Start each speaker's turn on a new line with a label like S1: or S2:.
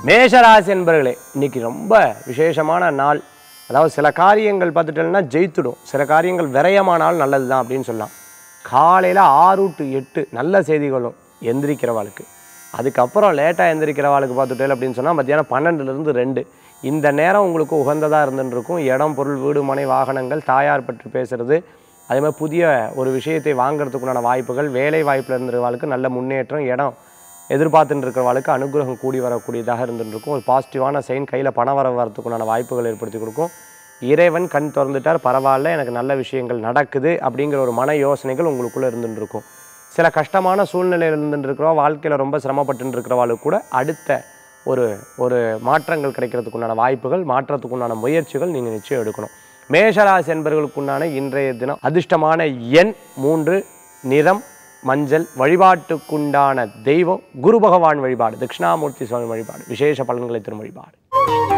S1: மேஷராசி என்பர்களே இன்னைக்கு ரொம்ப விசேஷமான நாள் அதாவது சில காரியங்கள் பார்த்துட்டோம்னா ஜெயித்துடும் சில காரியங்கள் விரயமானால் நல்லது தான் அப்படின்னு சொல்லலாம் காலையில் ஆறு டு எட்டு நல்ல செய்திகளும் எந்திரிக்கிறவாளுக்கு அதுக்கப்புறம் லேட்டாக எந்திரிக்கிறவாளுக்கு பார்த்துட்டேன் அப்படின்னு சொன்னால் மத்தியானம் பன்னெண்டுலேருந்து ரெண்டு இந்த நேரம் உங்களுக்கு உகந்ததாக இருந்துட்டு இருக்கும் இடம் பொருள் வீடு மனை வாகனங்கள் தாயார் பற்றி பேசுறது அதே மாதிரி புதிய ஒரு விஷயத்தை வாங்குறதுக்குண்டான வாய்ப்புகள் வேலை வாய்ப்பில் இருந்திருக்கவாளுக்கு நல்ல முன்னேற்றம் இடம் எதிர்பார்த்துட்டு இருக்கிறவளுக்கு அனுகிரகம் கூடி வரக்கூடியதாக இருந்துட்டு இருக்கும் ஒரு பாசிட்டிவான சைன் கையில் பணம் வர வரத்துக்குண்டான வாய்ப்புகள் ஏற்படுத்தி கொடுக்கும் இறைவன் கண் திறந்துட்டார் பரவாயில்ல எனக்கு நல்ல விஷயங்கள் நடக்குது அப்படிங்கிற ஒரு மன யோசனைகள் உங்களுக்குள்ளே இருந்துட்டு இருக்கும் சில கஷ்டமான சூழ்நிலையில் இருந்துட்டு இருக்கிறவா வாழ்க்கையில் ரொம்ப சிரமப்பட்டு இருக்கிறவாளுக்கு கூட அடுத்த ஒரு ஒரு மாற்றங்கள் கிடைக்கிறதுக்குண்டான வாய்ப்புகள் மாற்றத்துக்குண்டான முயற்சிகள் நீங்கள் நிச்சயம் எடுக்கணும் மேஷராசி என்பவர்களுக்குண்டான இன்றைய தினம் அதிர்ஷ்டமான எண் மூன்று நிறம் மஞ்சள் வழிபாட்டுக்குண்டான தெய்வம் குரு பகவான் வழிபாடு தட்சிணாமூர்த்தி சுவாமி வழிபாடு விசேஷ பலன்களை தரும் வழிபாடு